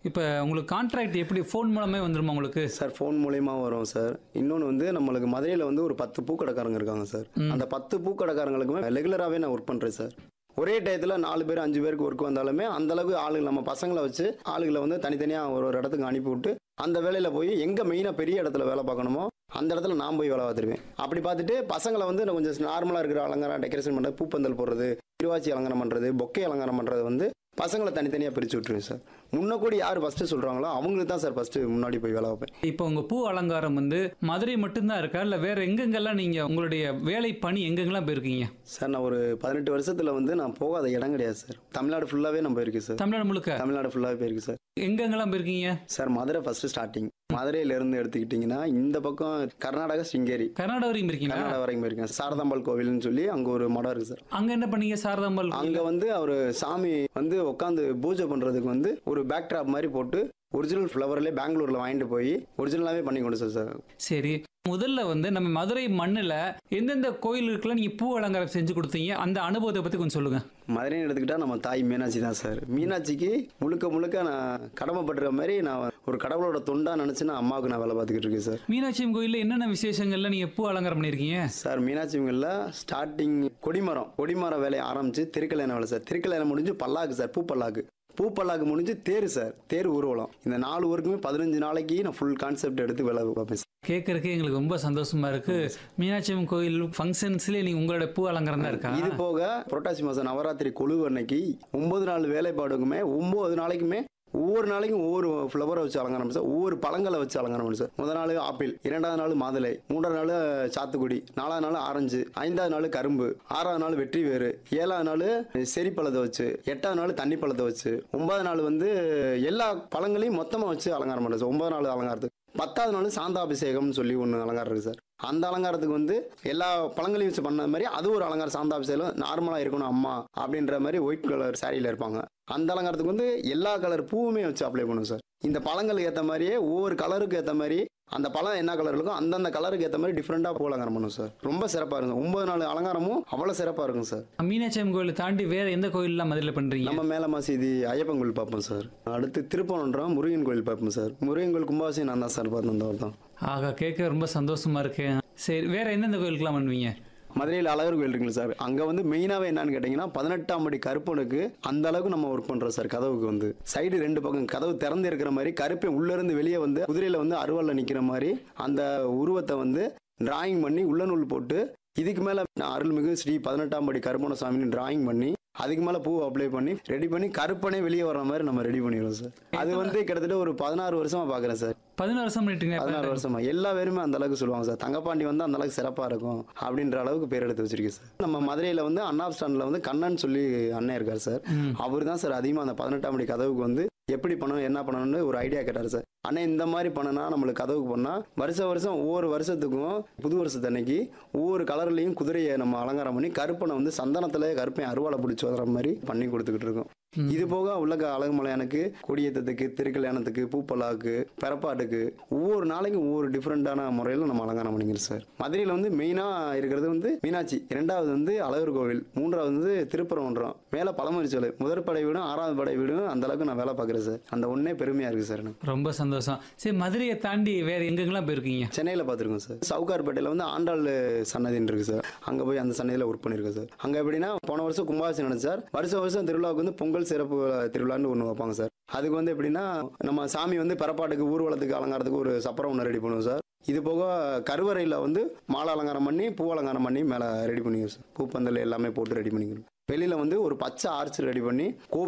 இப்போ உங்களுக்கு கான்ட்ராக்ட் எப்படி ஃபோன் மூலமே வந்துருமா உங்களுக்கு சார் ஃபோன் மூலயமா வரும் சார் இன்னொன்று வந்து நம்மளுக்கு மதுரையில் வந்து ஒரு பத்து பூக்கடைக்காரங்க இருக்காங்க சார் அந்த பத்து பூக்கடைக்காரங்களுக்குமே ரெகுலராகவே நான் ஒர்க் பண்ணுறேன் சார் ஒரே டயத்தில் நாலு பேர் அஞ்சு பேருக்கு ஒர்க் வந்தாலுமே அந்த அளவுக்கு ஆளுங்க நம்ம பசங்களை வச்சு ஆளுகளை வந்து தனித்தனியாக ஒரு ஒரு இடத்துக்கு அனுப்பி விட்டு அந்த வேலையில் போய் எங்கே மெயினாக பெரிய இடத்துல வேலை பார்க்கணுமோ அந்த இடத்துல நான் போய் வேலை பார்த்துருவேன் அப்படி பார்த்துட்டு பசங்களை வந்து நான் கொஞ்சம் நார்மலாக இருக்கிற அலங்காரம் டெக்கரேஷன் பண்ணுறது பூப்பந்தல் போடுறது திருவாச்சி அலங்காரம் பண்ணுறது பொக்கே அலங்காரம் பண்ணுறது வந்து பசங்களை தனித்தனியாக பிரித்து விட்டுருவேன் சார் முன்ன கூடி யார் ஃபஸ்ட்டு சொல்கிறாங்களோ அவங்களுக்கு தான் சார் ஃபஸ்ட்டு முன்னாடி போய் வேலை பார்ப்பேன் இப்போ உங்க பூ அலங்காரம் வந்து மதுரை மட்டும்தான் இருக்கா இல்லை வேற எங்கெங்கெல்லாம் நீங்க உங்களுடைய வேலை பணி எங்கெங்கெல்லாம் போயிருக்கீங்க சார் நான் ஒரு பதினெட்டு வருஷத்துல வந்து நான் போகாத இடம் கிடையாது சார் தமிழ்நாடு ஃபுல்லாவே நான் போயிருக்கேன் சார் தமிழ்நாடு முழுக்க தமிழ்நாடு ஃபுல்லாவே போயிருக்கு சார் எங்கெங்கெல்லாம் போயிருக்கீங்க சார் மதுரை ஃபர்ஸ்ட் ஸ்டார்டிங் மதுரையில இருந்து எடுத்துக்கிட்டிங்கன்னா இந்த பக்கம் கர்நாடகா சிங்கேரி கர்நாடகா வரைக்கும் இருக்கீங்களா கர்நாடகா வரைக்கும் போயிருக்கேன் சாரதாம்பாள் கோவில்னு சொல்லி அங்க ஒரு மடம் இருக்கு சார் அங்க என்ன பண்ணீங்க சாரதாம்பாள் அங்க வந்து அவர் சாமி வந்து உட்காந்து பூஜை பண்றதுக்கு வந்து ஒரு பேக் ட்ராப் மாதிரி போட்டு ஒரிஜினல் ஃப்ளவர்லேயே பெங்களூர்ல வாங்கிட்டு போய் ஒரிஜினலாவே பண்ணி கொண்டு சார் சார் சரி முதல்ல வந்து நம்ம மதுரை மண்ணுல எந்தெந்த கோயிலுக்குலாம் நீங்க பூ அலங்காரம் செஞ்சு கொடுத்தீங்க அந்த அனுபவத்தை பத்தி கொஞ்சம் சொல்லுங்க மதுரைன்னு எடுத்துக்கிட்டா நம்ம தாய் மீனாட்சி தான் சார் மீனாட்சிக்கு முழுக்க முழுக்க நான் கடமைப்படுற மாதிரி நான் ஒரு கடவுளோட தொண்டா நினைச்சு நான் அம்மாவுக்கு நான் வேலை பார்த்துக்கிட்டு இருக்கேன் சார் மீனாட்சி அம்மன் கோயில்ல என்னென்ன விசேஷங்கள்ல நீங்க பூ அலங்காரம் பண்ணிருக்கீங்க சார் மீனாட்சி அம்மன்ல ஸ்டார்டிங் கொடிமரம் கொடிமரம் வேலையை ஆரம்பிச்சு திருக்கல்யாணம் வேலை சார் திருக்கல்யாணம் முடிஞ்சு பல்லாக்கு சார் பூ பல்லாக்கு பூ பல்லாக்கு முடிஞ்சு தேர் சார் தேர் ஊர்வலம் இந்த நாலு ஊருக்குமே பதினஞ்சு நாளைக்கு நான் ஃபுல் கான்செப்ட் எடுத்து வேலை பார்ப்பேன் சார் கேட்கறதுக்கு எங்களுக்கு ரொம்ப சந்தோஷமா இருக்கு மீனாட்சி அம்மன் கோயில் ஃபங்க்ஷன்ஸ்லேயே நீங்க உங்களோட பூ அலங்காரம் தான் இருக்கா இது போக புரட்டாசி மாதம் நவராத்திரி கொழு அன்னைக்கு ஒன்பது நாள் வேலைப்பாடுக்குமே ஒன்பது நாளைக்குமே ஒவ்வொரு நாளைக்கும் ஒவ்வொரு ஃப்ளவரை வச்சு அலங்காரம் பண்ணி சார் ஒவ்வொரு பழங்களை வச்சு அலங்காரம் பண்ணி சார் முதல் நாள் ஆப்பிள் இரண்டாவது நாள் மாதுளை மூன்றாவது நாள் சாத்துக்குடி நாலாவது நாள் ஆரஞ்சு ஐந்தாவது நாள் கரும்பு ஆறாவது நாள் வெற்றி வேறு ஏழாவது நாள் செரி பழத்தை வச்சு எட்டாவது நாள் தண்ணி பழத்தை வச்சு ஒன்பதாவது நாள் வந்து எல்லா பழங்களையும் மொத்தமாக வச்சு அலங்காரம் பண்ணுறது சார் ஒன்பது நாள் அலங்காரத்துக்கு பத்தாவது நாள் சாந்தாபிஷேகம்னு சொல்லி ஒன்று அலங்காரம் இருக்கு சார் அந்த அலங்காரத்துக்கு வந்து எல்லா பழங்களையும் வச்சு பண்ண மாதிரி அது ஒரு அலங்காரம் சாந்தாபிஷேகம் நார்மலாக இருக்கணும் அம்மா அப்படின்ற மாதிரி ஒயிட் கலர் சாரியில் இருப்பாங்க அந்த அலங்காரத்துக்கு வந்து எல்லா கலர் பூவுமே வச்சு அப்ளை பண்ணுவோம் சார் இந்த பழங்களுக்கு ஏற்ற மாதிரியே ஒவ்வொரு கலருக்கு ஏற்ற மாதிரி அந்த பழம் என்ன கலர் இருக்கோ அந்தந்த கலருக்கு ஏற்ற மாதிரி டிஃப்ரெண்ட்டாக பூ அலங்காரம் பண்ணுவோம் சார் ரொம்ப சிறப்பாக இருக்கும் ஒன்பது நாள் அலங்காரமும் அவ்வளோ சிறப்பாக இருக்கும் சார் மீனாட்சி அம்மன் கோயிலை தாண்டி வேற எந்த கோயிலெல்லாம் மதுரையில் பண்றீங்க நம்ம மேல மசீதி ஐயப்பன் கோயில் பார்ப்போம் சார் அடுத்து திருப்பனன்றம் முருகன் கோயில் பார்ப்போம் சார் முருகன் கோயில் கும்பாபிஷேகம் நான் தான் சார் பார்த்து வந்தவர் தான் ஆகா கேட்க ரொம்ப சந்தோஷமா இருக்கு சரி வேற எந்தெந்த கோயிலுக்குலாம் பண்ணுவீங்க மதுரையில் அழகர் கோயில் இருக்குல்ல சார் அங்கே வந்து மெயினாகவே என்னன்னு கேட்டிங்கன்னா பதினெட்டாம் படி கருப்பனுக்கு அந்த அளவுக்கு நம்ம ஒர்க் பண்ணுறோம் சார் கதவுக்கு வந்து சைடு ரெண்டு பக்கம் கதவு திறந்து இருக்கிற மாதிரி கருப்பை உள்ளேருந்து வெளியே வந்து குதிரையில் வந்து அருவாளில் நிற்கிற மாதிரி அந்த உருவத்தை வந்து டிராயிங் பண்ணி உள்ள நூல் போட்டு இதுக்கு மேலே அருள்மிகு ஸ்ரீ பதினெட்டாம் படி கருப்பண சாமின்னு டிராயிங் பண்ணி அதுக்கு மேலே பூ அப்ளை பண்ணி ரெடி பண்ணி கருப்பனே வெளியே வர்ற மாதிரி நம்ம ரெடி பண்ணிடுவோம் சார் அது வந்து கிட்டத்தட்ட ஒரு பதினாறு வருஷமா பார்க்குறேன் சார் பதினாறு வருஷம் பண்ணிட்டீங்க பதினாறு வருஷமா எல்லா பேருமே அந்த அளவுக்கு சொல்லுவாங்க சார் தங்கப்பாண்டி வந்து அந்த அளவுக்கு சிறப்பா இருக்கும் அப்படின்ற அளவுக்கு பேர் எடுத்து வச்சிருக்கேன் சார் நம்ம மதுரையில வந்து அண்ணா ஸ்டாண்ட்ல வந்து கண்ணன் சொல்லி அண்ணன் இருக்கார் சார் அவர் தான் சார் அதிகமாக அந்த பதினெட்டாம் படி கதவுக்கு வந்து எப்படி பண்ணணும் என்ன பண்ணணும்னு ஒரு ஐடியா கேட்டார் சார் அண்ணே இந்த மாதிரி பண்ணனா நம்மளுக்கு கதவுக்கு பண்ணால் வருஷம் வருஷம் ஒவ்வொரு வருஷத்துக்கும் புது வருஷத்து அன்னைக்கு ஒவ்வொரு கலர்லையும் குதிரையை நம்ம அலங்காரம் பண்ணி கருப்பனை வந்து சந்தனத்துல கருப்பை அருவாளை பிடிச்சி வர மாதிரி பண்ணி கொடுத்துக்கிட்டு இருக்கோம் இது போக உலக அழகுமலையானுக்கு கொடியேற்றத்துக்கு திருக்கல்யாணத்துக்கு பூப்பலாக்கு பிறப்பாட்டுக்கு ஒவ்வொரு நாளைக்கும் ஒவ்வொரு டிஃப்ரெண்டான முறையில் நம்ம அலங்காரம் பண்ணிக்கிறோம் சார் மதுரையில் வந்து மெயினாக இருக்கிறது வந்து மீனாட்சி இரண்டாவது வந்து அழகர் கோவில் மூன்றாவது வந்து திருப்பரங்குன்றம் மேலே பழமரிச்சோலை முதற் படை வீடும் ஆறாவது படை வீடும் அந்த அளவுக்கு நான் வேலை பார்க்குறேன் சார் அந்த ஒன்றே பெருமையாக இருக்குது சார் எனக்கு ரொம்ப சந்தோஷம் சரி மதுரையை தாண்டி வேற எங்கெங்கெல்லாம் போயிருக்கீங்க சென்னையில் பார்த்துருக்கோம் சார் சவுகார்பேட்டையில் வந்து ஆண்டாள் சன்னதின்னு இருக்கு சார் அங்கே போய் அந்த சன்னதியில் ஒர்க் பண்ணியிருக்கேன் சார் அங்கே எப்படின்னா போன வருஷம் கும்பாபிஷேகம் நடந்துச்சு சார் வருஷம் வருஷம் திருவிழாவுக்கு வந்து பொங்கல் சிறப்பு திருவிழான்னு ஒன்று வைப்பாங்க சார் அதுக்கு வந்து எப்படின்னா நம்ம சாமி வந்து பரப்பாட்டுக்கு ஊர்வலத்துக்கு அலங்காரத்துக்கு ஒரு சப்பரம் ஒன்று ரெடி பண்ணுவோம் சார் இது போக கருவறையில் வந்து மாலை அலங்காரம் பண்ணி பூ அலங்காரம் பண்ணி மேலே ரெடி பண்ணிக்குவோம் சார் பூப்பந்தல் எல்லாமே போட்டு ரெடி பண்ணிக்கிறோம் வெளியில் வந்து ஒரு பச்சை ஆர்ச் ரெடி பண்ணி கோபுரம்